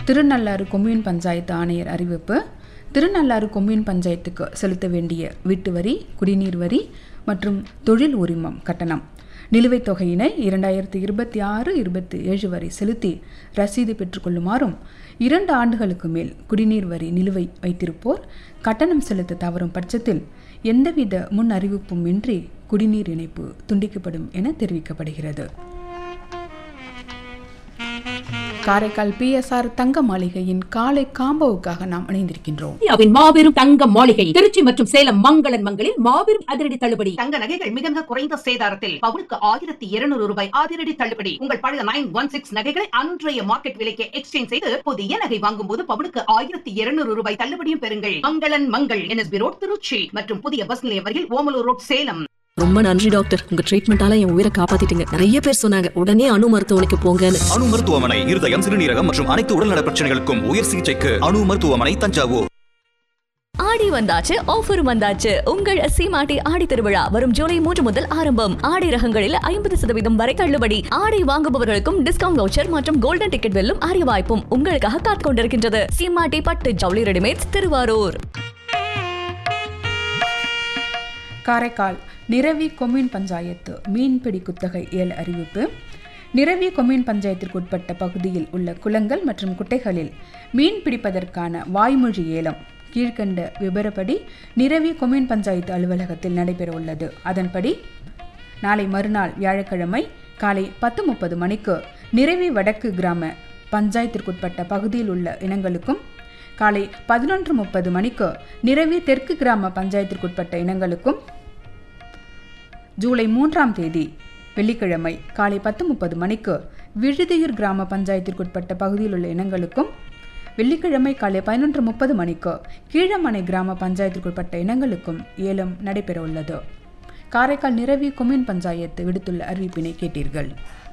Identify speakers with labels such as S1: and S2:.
S1: Thirunallar commune panchayat ஆணையர் அறிவிப்பு Thirunallar commune பஞ்சாயத்துக்கு செலுத்த வேண்டிய வீட்டு வரி குடிநீர் வரி மற்றும் தொழில் உரிமம் கட்டணம் நிலுவைத் தொகையினை இரண்டாயிரத்தி இருபத்தி ஆறு இருபத்தி ஏழு வரை செலுத்தி ரசீது பெற்றுக்கொள்ளுமாறும் இரண்டு ஆண்டுகளுக்கு மேல் குடிநீர் வரி நிலுவை வைத்திருப்போர் கட்டணம் செலுத்த தவறும் பட்சத்தில் எந்தவித முன் அறிவிப்பும் இன்றி குடிநீர் இணைப்பு துண்டிக்கப்படும் என தெரிவிக்கப்படுகிறது காரைக்கால் பிஎஸ்ஆர் தங்க மாளிகையின் காலை காம்போவுக்காக நாம் இணைந்திருக்கின்றோம்
S2: இந்தியாவின் மாபெரும் தங்க மாளிகை திருச்சி மற்றும் சேலம் மங்களன் மங்களில் மாபெரும் அதிரடி தள்ளுபடி
S3: தங்க நகைகள் மிக மிக குறைந்த சேதாரத்தில் பவுனுக்கு ஆயிரத்தி இருநூறு ரூபாய் அதிரடி தள்ளுபடி உங்கள் பழைய நைன் ஒன் சிக்ஸ் நகைகளை அன்றைய மார்க்கெட் விலைக்கு எக்ஸ்சேஞ்ச் செய்து புதிய நகை வாங்கும் போது பவுனுக்கு ஆயிரத்தி இருநூறு ரூபாய் தள்ளுபடியும் பெறுங்கள் மங்களன் மங்கள் என்எஸ்பி ரோட் திருச்சி மற்றும் புதிய பஸ் நிலையம் வரையில் ஓமலூர் ரோட் சேலம்
S4: ரொம்ப நன்றி டாக்டர் உங்க ட்ரீட்மெண்டால என் உயிரை காப்பாத்திட்டீங்க நிறைய பேர் சொன்னாங்க உடனே அணு மருத்துவமனைக்கு போங்கன்னு
S5: அணு மருத்துவமனை இருதயம் சிறுநீரகம் மற்றும் அனைத்து உடல்நல பிரச்சனைகளுக்கும் உயர் சிகிச்சைக்கு அணு மருத்துவமனை தஞ்சாவூர்
S6: ஆடி வந்தாச்சு ஆஃபர் வந்தாச்சு உங்கள் சீமாட்டி ஆடி திருவிழா வரும் ஜூலை மூன்று முதல் ஆரம்பம் ஆடை ரகங்களில் ஐம்பது சதவீதம் வரை தள்ளுபடி ஆடை வாங்குபவர்களுக்கும் டிஸ்கவுண்ட் வவுச்சர் மற்றும் கோல்டன் டிக்கெட் வெல்லும் அரிய வாய்ப்பும் உங்களுக்காக காத்துக் கொண்டிருக்கின்றது சீமாட்டி பட்டு ஜவுளி ரெடிமேட்ஸ் திருவாரூர்
S1: காரைக்கால் நிரவி கொம்யூன் பஞ்சாயத்து மீன்பிடி குத்தகை ஏல அறிவிப்பு நிரவி கொம்யூன் பஞ்சாயத்திற்கு உட்பட்ட பகுதியில் உள்ள குளங்கள் மற்றும் குட்டைகளில் மீன் பிடிப்பதற்கான வாய்மொழி ஏலம் கீழ்கண்ட விபரப்படி நிரவி கொம்யூன் பஞ்சாயத்து அலுவலகத்தில் நடைபெற உள்ளது அதன்படி நாளை மறுநாள் வியாழக்கிழமை காலை பத்து முப்பது மணிக்கு நிரவி வடக்கு கிராம பஞ்சாயத்திற்குட்பட்ட பகுதியில் உள்ள இனங்களுக்கும் காலை பதினொன்று முப்பது மணிக்கு நிரவி தெற்கு கிராம பஞ்சாயத்திற்குட்பட்ட இனங்களுக்கும் ஜூலை மூன்றாம் தேதி வெள்ளிக்கிழமை காலை பத்து முப்பது மணிக்கு விழுதியூர் கிராம பஞ்சாயத்திற்குட்பட்ட பகுதியில் உள்ள இனங்களுக்கும் வெள்ளிக்கிழமை காலை பதினொன்று முப்பது மணிக்கு கீழமனை கிராம பஞ்சாயத்திற்குட்பட்ட இனங்களுக்கும் ஏலம் நடைபெற உள்ளது காரைக்கால் நிரவி கொம்யூன் பஞ்சாயத்து விடுத்துள்ள அறிவிப்பினை கேட்டீர்கள்